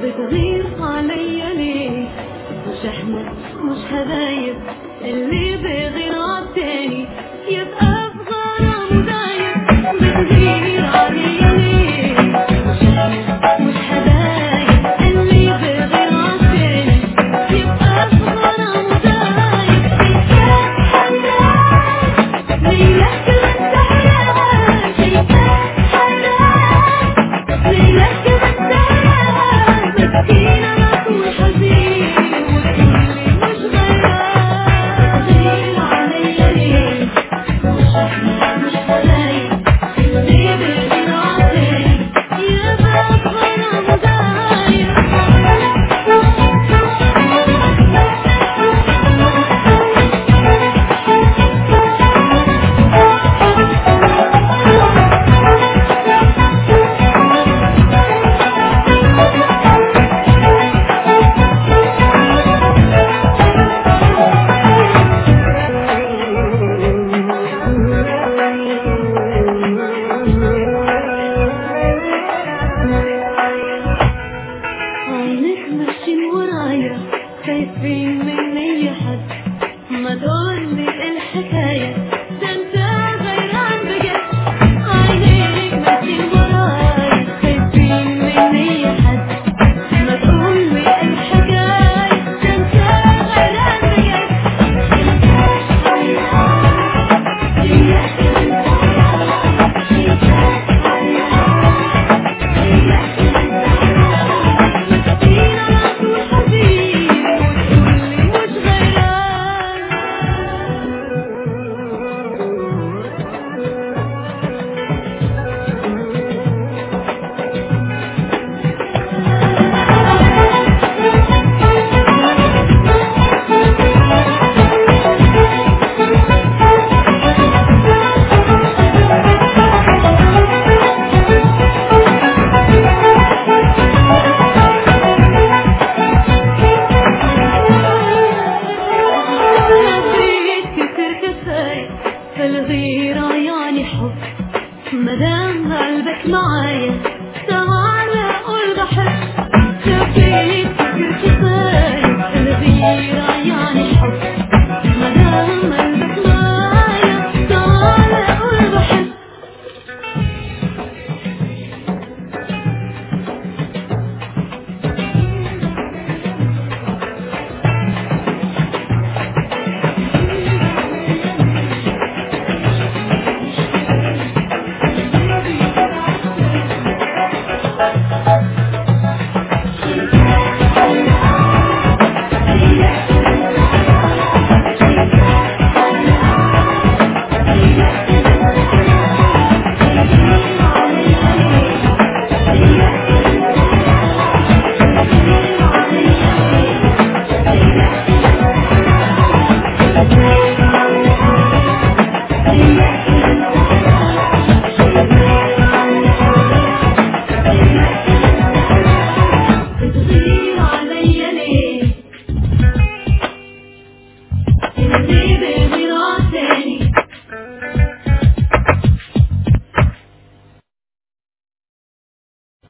بتغير عليا ليه مش احنا مش حبايب اللي بيغير عالتاني يبقى في غرام دايب بتغير عليا ليه مش احنا مش حبايب اللي بيغير عالتاني يبقى في غرام دايب ليلة كده حياة شايفة حياة ليلة كده مسكينة مكون حزين وتقولي مش غيران غير عليا ليه مش احنا مش حبايب اللي بيغير عالتاني يبقى في غرام عينك ماشيين ورايا خايفين من اي حد ما تقولي الحكاية ده انت غيران بجد عينك ماشيين ورايا خايفين من اي حد ما تقولي الحكاية ده انت غيران بجد حبيت كتير كفاية فالغيرة يعني حب مدام قلبك معايا تعالى قول بحب حبيت كتير كفاية فالغيرة